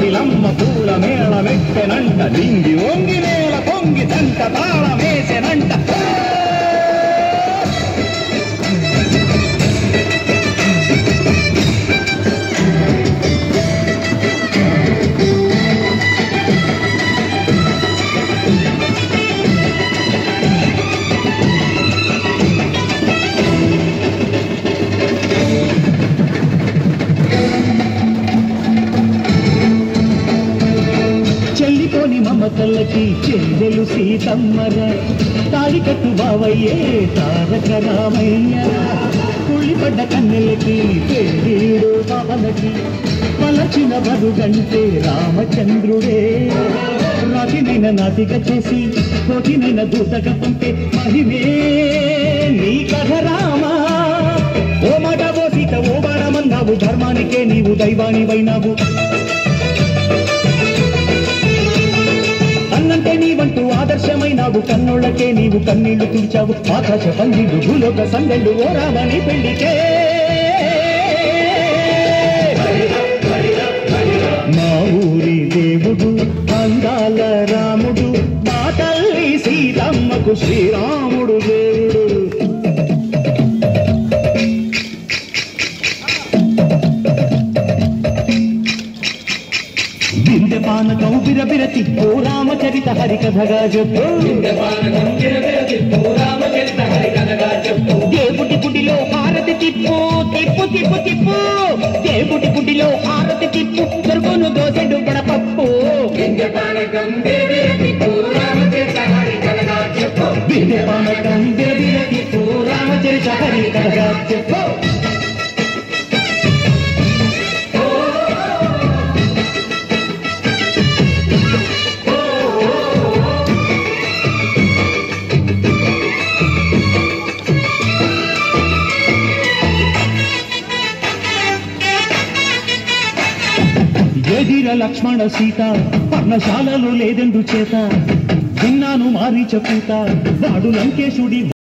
కోకిలమ్మ పూల మేళ మెట్టెనంట లింగి వంగి నేల పొంగి దంట తాళమేసెనంట చెల్లిపోని మమతల్లకి చెల్లెలు సీతమ్మర తాళికట్టు బావయ్యే తారక రామయ్య కుళ్ళిపడ్డ కన్నెలకి పెళ్ళీడు పవనకి పలచిన బరుగంటే రామచంద్రుడే రాతినైన నాతిక చేసి కోటినైన దూతక పంపే మహిమే నీ కథ రామా ఓ మాట ఓ సీత ఓ బాణమన్నావు ధర్మానికే నీవు దైవానివైనావు అన్నంటే నీవంటూ ఆదర్శమైనావు కన్నోళ్ళకే నీవు కన్నీళ్లు తుడిచావు ఆకాశ పందిళ్ళు భూలోక సందళ్ళు ఓ రామని పెళ్లికే మా ఊరి దేవుడు అందాల రాముడు మా తల్లి సీతమ్మకు శ్రీరాముడు దేవుడు బిందె పానకం బిరబిరతి ఓ రామచరిత హరికథగా చెప్పు దేవుడి గుడిలో హారతి తిప్పు తిప్పు తిప్పు తిప్పు దేవుడి గుడిలో హారతి తిప్పు దొరుకును దోసెడు గడపప్పు బిందె పానకం బిరబిరతి ఓ రామచరిత హరికథగా చెప్పు ఎదిర లక్ష్మణ సీత పర్ణశాలలో లేదెందు చేత విన్నాను మారీచ పూత వాడు లంకేశుడి